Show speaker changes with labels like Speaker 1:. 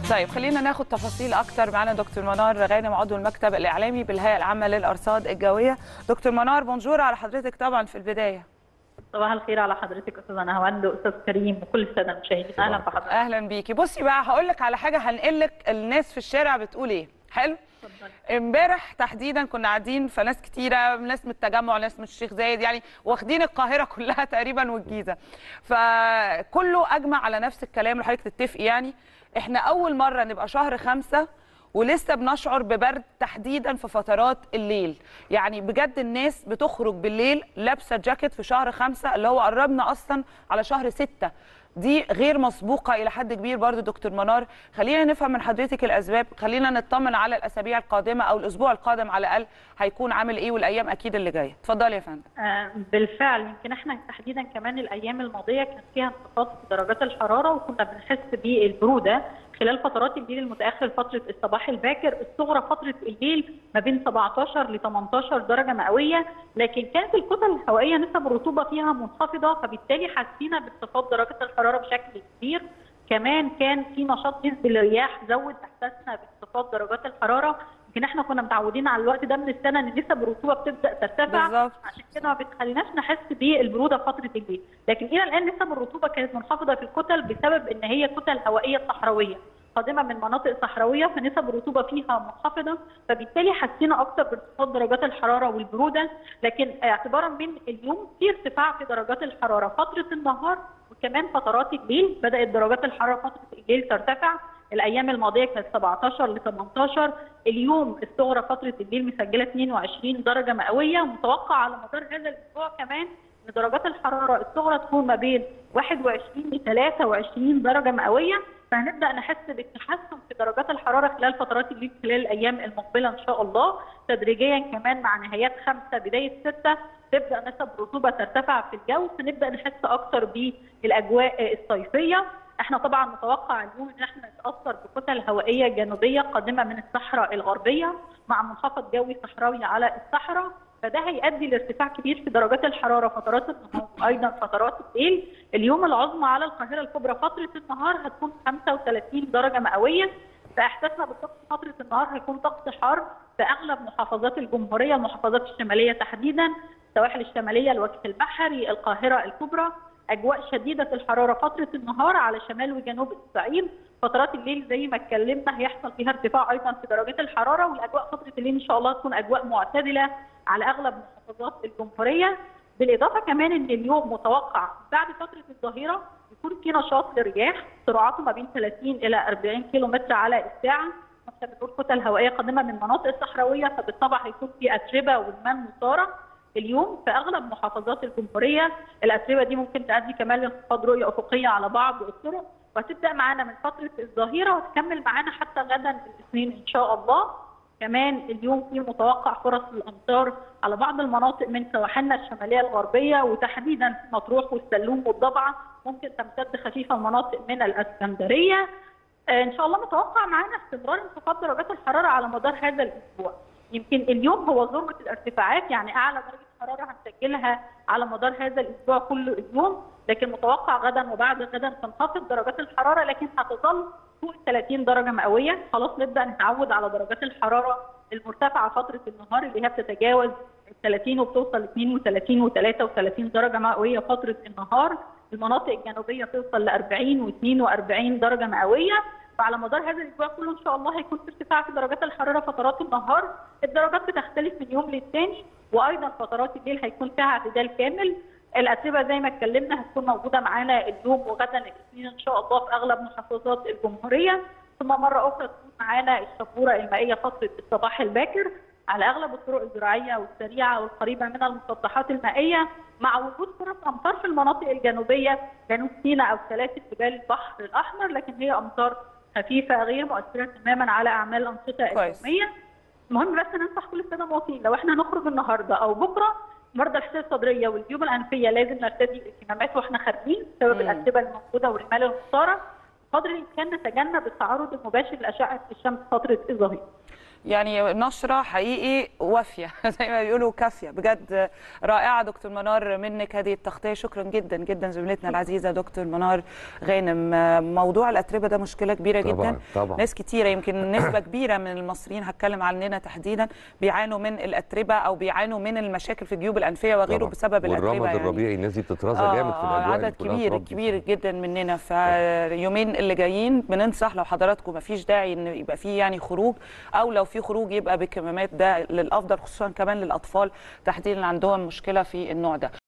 Speaker 1: طيب خلينا ناخد تفاصيل اكتر معانا دكتور منار غانم عضو المكتب الاعلامي بالهيئه العامه للارصاد الجويه دكتور منار بونجور على حضرتك طبعا في البدايه
Speaker 2: صباح الخير على حضرتك استاذ نهاوند واستاذ كريم وكل الساده المشاهدين اهلا بحضرتك
Speaker 1: اهلا بيكي بصي بقى هقول لك على حاجه هنقلك الناس في الشارع بتقول ايه حلو امبارح تحديدا كنا قاعدين فناس كتيره ناس من التجمع ناس من الشيخ زايد يعني واخدين القاهره كلها تقريبا والجيزه فكله اجمع على نفس الكلام اللي حضرتك تتفقي يعني احنا اول مره نبقى شهر خمسة ولسه بنشعر ببرد تحديدا في فترات الليل يعني بجد الناس بتخرج بالليل لابسه جاكيت في شهر خمسة اللي هو قربنا اصلا على شهر ستة دي غير مسبوقه الى حد كبير برضو دكتور منار خلينا نفهم من حضرتك الاسباب خلينا نطمن على الاسابيع القادمه او الاسبوع القادم على الاقل هيكون عامل ايه والايام اكيد اللي جايه اتفضلي يا فندم
Speaker 2: آه بالفعل يمكن احنا تحديدا كمان الايام الماضيه كان فيها انخفاض في درجات الحراره وكنا بنحس بالبروده خلال فترات الليل المتاخر فتره الصباح الباكر الصغرى فتره الليل ما بين 17 ل 18 درجه مئويه لكن كانت الكتل الهوائيه نسب الرطوبه فيها منخفضه فبالتالي حسينا بانخفاض درجه الحراره بشكل كبير كمان كان في نشاط نسبي للرياح زود احساسنا بانخفاض درجات الحراره يمكن احنا كنا متعودين على الوقت ده من السنه ان نسب الرطوبه بتبدا ترتفع
Speaker 1: بالظبط.
Speaker 2: عشان كده ما بتخليناش نحس بالبروده فتره الليل لكن الى الان نسب الرطوبه كانت منخفضه في الكتل بسبب ان هي كتل هوائيه صحراويه قادمه من مناطق صحراويه فنسب الرطوبه فيها منخفضه فبالتالي حسينا اكثر بانخفاض درجات الحراره والبروده لكن اعتبارا من اليوم في ارتفاع في درجات الحراره فتره النهار وكمان فترات الليل بدات درجات الحراره فتره الليل ترتفع الايام الماضيه كانت 17 ل 18 اليوم الصغرى فتره الليل مسجله 22 درجه مئويه متوقع على مدار هذا الاسبوع كمان ان درجات الحراره الصغرى تكون ما بين 21 ل 23 درجه مئويه فهنبدا نحس بالتحسن في درجات الحراره خلال فترات الليل خلال الايام المقبله ان شاء الله تدريجيا كمان مع نهايات خمسه بدايه سته تبدا نسب الرطوبه ترتفع في الجو فنبدا نحس اكثر بالاجواء الصيفيه احنا طبعا متوقع اليوم ان احنا نتاثر بكتل هوائيه جنوبيه قادمه من الصحراء الغربيه مع منخفض جوي صحراوي على الصحراء فده هيؤدي لارتفاع كبير في درجات الحراره فترات النهار وايضا فترات الليل اليوم العظمى على القاهره الكبرى فتره النهار هتكون 35 درجه مئويه فاحساسنا بالطقس فتره النهار هيكون طقس حار في اغلب محافظات الجمهوريه المحافظات الشماليه تحديدا السواحل الشماليه الوجه البحري القاهره الكبرى اجواء شديده الحراره فتره النهار على شمال وجنوب الصعيد فترات الليل زي ما اتكلمنا هيحصل فيها ارتفاع ايضا في درجات الحراره والاجواء فتره الليل ان شاء الله تكون اجواء معتدله على اغلب محافظات الجمهوريه بالاضافه كمان ان اليوم متوقع بعد فتره الظهيره يكون في نشاط للرياح سرعته ما بين 30 الى 40 كيلو متر على الساعه احنا بنقول كتل هوائيه قادمه من مناطق صحراويه فبالطبع هيكون في اتربه والمان مثاره اليوم في اغلب محافظات الجمهوريه الاتربه دي ممكن تؤدي كمان لانخفاض رؤيه افقيه على بعض الطرق وهتبدا معانا من فتره الظهيره وتكمل معانا حتى غدا الاثنين ان شاء الله كمان اليوم في متوقع فرص الامطار على بعض المناطق من سواحلنا الشماليه الغربيه وتحديدا مطروح والسلوم والضبعه ممكن تمتد خفيفه لمناطق من الاسكندريه ان شاء الله متوقع معانا استمرار انخفاض درجات الحراره على مدار هذا الاسبوع يمكن اليوم هو ذروه الارتفاعات يعني اعلى درجه حراره هنسجلها على مدار هذا الاسبوع كله اليوم لكن متوقع غدا وبعد غدا تنخفض درجات الحراره لكن هتظل فوق 30 درجه مئويه خلاص نبدا نتعود على درجات الحراره المرتفعه فتره النهار اللي هي بتتجاوز ال 30 وبتوصل ل 32 و33 درجه مئويه فتره النهار المناطق الجنوبيه توصل ل 40 و42 درجه مئويه فعلى مدار هذا الاسبوع كله ان شاء الله هيكون في ارتفاع في درجات الحراره فترات النهار الدرجات بتختلف من يوم للتاني وايضا فترات الليل هيكون فيها اعتدال كامل الاتربه زي ما اتكلمنا هتكون موجوده معانا اليوم وغدا الاثنين ان شاء الله في اغلب محافظات الجمهوريه ثم مره اخرى تكون معانا الشبوره المائيه فتره الصباح الباكر على اغلب الطرق الزراعيه والسريعه والقريبه من المسطحات المائيه مع وجود فرص امطار في المناطق الجنوبيه جنوب سيناء او سلاسل جبال البحر الاحمر لكن هي امطار خفيفه غير مؤثره تماما على اعمال الانشطه
Speaker 1: كويس.
Speaker 2: اليوميه المهم بس ننصح كل الساده المواطنين لو احنا هنخرج النهارده او بكره مرضى الحساسيه الصدريه والجيوب الانفيه لازم نرتدي الكمامات واحنا خارجين بسبب
Speaker 1: مم.
Speaker 2: الاتربه الموجوده والرمال المختاره قدر الامكان نتجنب التعرض المباشر لاشعه الشمس فتره الظهيره
Speaker 1: يعني نشرة حقيقي وافية زي ما بيقولوا كافية بجد رائعة دكتور منار منك هذه التغطية شكرا جدا جدا زميلتنا العزيزة دكتور منار غانم موضوع الأتربة ده مشكلة كبيرة
Speaker 3: طبعاً،
Speaker 1: جدا
Speaker 3: طبعاً.
Speaker 1: ناس كتيرة يمكن نسبة كبيرة من المصريين هتكلم عننا تحديدا بيعانوا من الأتربة أو بيعانوا من المشاكل في الجيوب الأنفية وغيره
Speaker 3: طبعاً.
Speaker 1: بسبب الأتربة
Speaker 3: والرمد
Speaker 1: يعني.
Speaker 3: الربيعي الناس دي بتترازى
Speaker 1: آه،
Speaker 3: جامد في الاجواء اللي
Speaker 1: عدد
Speaker 3: كلها
Speaker 1: كبير
Speaker 3: اتربت
Speaker 1: كبير
Speaker 3: فيها.
Speaker 1: جدا مننا فاليومين اللي جايين بننصح لو حضراتكم ما فيش داعي ان يبقى فيه يعني خروج او لو في خروج يبقى بكمامات ده للافضل خصوصا كمان للاطفال تحديدا عندهم مشكله في النوع ده